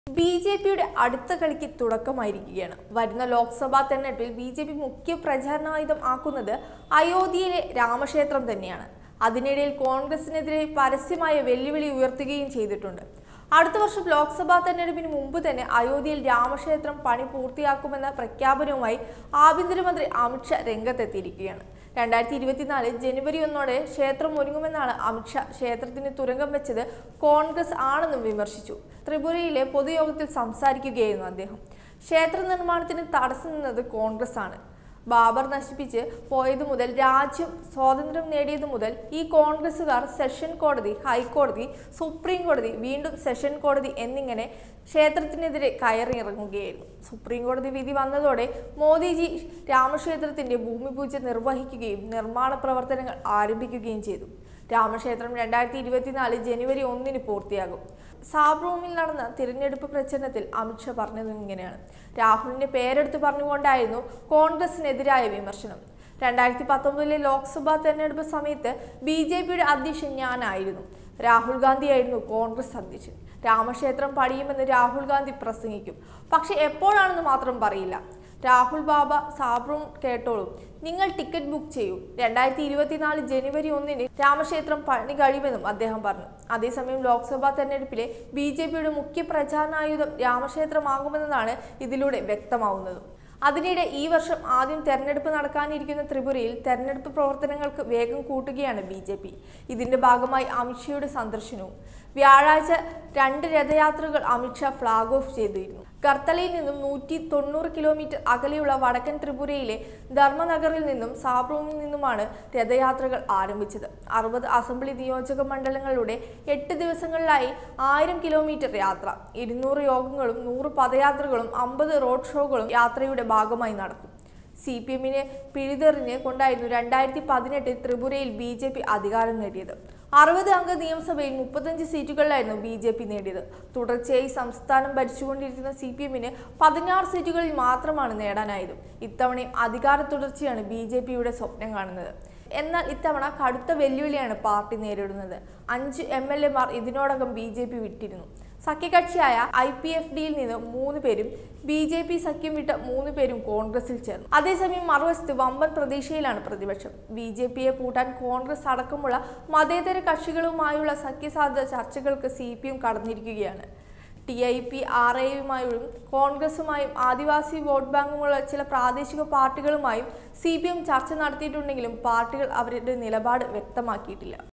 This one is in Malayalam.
ബി ജെ പിയുടെ അടുത്ത കളിക്ക് തുടക്കമായിരിക്കുകയാണ് വരുന്ന ലോക്സഭാ തെരഞ്ഞെടുപ്പിൽ ബി ജെ പി മുഖ്യ പ്രചാരണായുധം ആക്കുന്നത് അയോധ്യയിലെ രാമക്ഷേത്രം തന്നെയാണ് അതിനിടയിൽ കോൺഗ്രസിനെതിരെ പരസ്യമായ വെല്ലുവിളി ഉയർത്തുകയും ചെയ്തിട്ടുണ്ട് അടുത്ത വർഷം ലോക്സഭാ തെരഞ്ഞെടുപ്പിന് മുമ്പ് തന്നെ അയോധ്യയിൽ രാമക്ഷേത്രം പണി പൂർത്തിയാക്കുമെന്ന പ്രഖ്യാപനവുമായി ആഭ്യന്തരമന്ത്രി അമിത്ഷാ രംഗത്തെത്തിയിരിക്കുകയാണ് രണ്ടായിരത്തി ഇരുപത്തിനാല് ജനുവരി ഒന്നോടെ ക്ഷേത്രം ഒരുങ്ങുമെന്നാണ് അമിത്ഷാ ക്ഷേത്രത്തിന് തുരങ്കം വെച്ചത് കോൺഗ്രസ് ആണെന്നും വിമർശിച്ചു ത്രിപുരയിലെ പൊതുയോഗത്തിൽ സംസാരിക്കുകയായിരുന്നു അദ്ദേഹം ക്ഷേത്ര നിർമ്മാണത്തിന് തടസ്സം നിന്നത് കോൺഗ്രസ് ആണ് ബാബർ നശിപ്പിച്ച് പോയത് മുതൽ രാജ്യം സ്വാതന്ത്ര്യം നേടിയത് മുതൽ ഈ കോൺഗ്രസുകാർ സെഷൻ കോടതി ഹൈക്കോടതി സുപ്രീം കോടതി വീണ്ടും സെഷൻ കോടതി എന്നിങ്ങനെ ക്ഷേത്രത്തിനെതിരെ കയറിയിറങ്ങുകയായിരുന്നു സുപ്രീം കോടതി വിധി വന്നതോടെ മോദിജി രാമക്ഷേത്രത്തിന്റെ ഭൂമി പൂജ നിർവഹിക്കുകയും നിർമ്മാണ പ്രവർത്തനങ്ങൾ ആരംഭിക്കുകയും ചെയ്തു രാമക്ഷേത്രം രണ്ടായിരത്തി ഇരുപത്തിനാല് ജനുവരി ഒന്നിന് പൂർത്തിയാകും സാബ്രൂമിൽ നടന്ന തിരഞ്ഞെടുപ്പ് പ്രചരണത്തിൽ അമിത്ഷാ പറഞ്ഞത് ഇങ്ങനെയാണ് രാഹുലിന്റെ പേരെടുത്ത് പറഞ്ഞുകൊണ്ടായിരുന്നു കോൺഗ്രസിനെതിരായ വിമർശനം രണ്ടായിരത്തി പത്തൊമ്പതിലെ ലോക്സഭാ തെരഞ്ഞെടുപ്പ് സമയത്ത് ബി ജെ പിയുടെ അധ്യക്ഷൻ ഞാനായിരുന്നു രാഹുൽ ഗാന്ധിയായിരുന്നു കോൺഗ്രസ് അധ്യക്ഷൻ രാമക്ഷേത്രം പണിയുമെന്ന് രാഹുൽ ഗാന്ധി പ്രസംഗിക്കും പക്ഷെ എപ്പോഴാണെന്ന് മാത്രം പറയില്ല രാഹുൽ ബാബ സാബ്രൂം കേട്ടോളൂ നിങ്ങൾ ടിക്കറ്റ് ബുക്ക് ചെയ്യൂ രണ്ടായിരത്തി ഇരുപത്തിനാല് ജനുവരി ഒന്നിന് രാമക്ഷേത്രം പണി കഴിയുമെന്നും അദ്ദേഹം പറഞ്ഞു അതേസമയം ലോക്സഭാ തെരഞ്ഞെടുപ്പിലെ ബി ജെ പിയുടെ മുഖ്യ പ്രചാരണായുധം രാമക്ഷേത്രമാകുമെന്നതാണ് ഇതിലൂടെ വ്യക്തമാവുന്നത് അതിനിടെ ഈ വർഷം ആദ്യം തെരഞ്ഞെടുപ്പ് നടക്കാനിരിക്കുന്ന ത്രിപുരയിൽ തെരഞ്ഞെടുപ്പ് പ്രവർത്തനങ്ങൾക്ക് വേഗം കൂട്ടുകയാണ് ബി ജെ പി ഇതിന്റെ ഭാഗമായി അമിത്ഷായുടെ സന്ദർശനവും വ്യാഴാഴ്ച രണ്ട് രഥയാത്രകൾ അമിത്ഷാ ഫ്ളാഗ് ഓഫ് ചെയ്തിരുന്നു കർത്തലയിൽ നിന്നും നൂറ്റി തൊണ്ണൂറ് കിലോമീറ്റർ അകലെയുള്ള വടക്കൻ ത്രിപുരയിലെ ധർമ്മനഗറിൽ നിന്നും സാബ്രൂമിൽ നിന്നുമാണ് രഥയാത്രകൾ ആരംഭിച്ചത് അറുപത് അസംബ്ലി നിയോജക മണ്ഡലങ്ങളുടെ എട്ട് ദിവസങ്ങളിലായി ആയിരം കിലോമീറ്റർ യാത്ര ഇരുന്നൂറ് യോഗങ്ങളും നൂറ് പദയാത്രകളും അമ്പത് റോഡ് ഷോകളും യാത്രയുടെ ഭാഗമായി നടക്കും സി പി എമ്മിനെ പിഴുതെറിഞ്ഞ് കൊണ്ടായിരുന്നു രണ്ടായിരത്തി പതിനെട്ടിൽ ത്രിപുരയിൽ ബി ജെ പി അധികാരം നേടിയത് അറുപത് അംഗ നിയമസഭയിൽ മുപ്പത്തഞ്ച് സീറ്റുകളിലായിരുന്നു ബി ജെ പി നേടിയത് തുടർച്ചയായി സംസ്ഥാനം ഭരിച്ചുകൊണ്ടിരിക്കുന്ന സി പി എമ്മിന് പതിനാറ് സീറ്റുകളിൽ മാത്രമാണ് നേടാനായത് ഇത്തവണയും അധികാര തുടർച്ചയാണ് ബി ജെ പിയുടെ സ്വപ്നം കാണുന്നത് എന്നാൽ ഇത്തവണ കടുത്ത വെല്ലുവിളിയാണ് പാർട്ടി നേരിടുന്നത് അഞ്ച് എം എൽ എമാർ ഇതിനോടകം ബി ജെ പി വിട്ടിരുന്നു സഖ്യകക്ഷിയായ ഐ പി എഫ് ഡിയിൽ നിന്ന് മൂന്ന് പേരും ബി ജെ പി സഖ്യം വിട്ട മൂന്ന് പേരും കോൺഗ്രസിൽ ചേർന്നു അതേസമയം മറുവശത്ത് വമ്പൻ പ്രതീക്ഷയിലാണ് പ്രതിപക്ഷം ബി ജെ പിയെ പൂട്ടാൻ കോൺഗ്രസ് അടക്കമുള്ള മതേതര കക്ഷികളുമായുള്ള സഖ്യസാധ്യത ചർച്ചകൾക്ക് സി പി എം കടന്നിരിക്കുകയാണ് ടി ഐ പി ആർ എയുമായും കോൺഗ്രസുമായും ആദിവാസി വോട്ട് ബാങ്കുമുള്ള ചില പ്രാദേശിക പാർട്ടികളുമായും സി പി എം ചർച്ച നടത്തിയിട്ടുണ്ടെങ്കിലും പാർട്ടികൾ അവരുടെ നിലപാട് വ്യക്തമാക്കിയിട്ടില്ല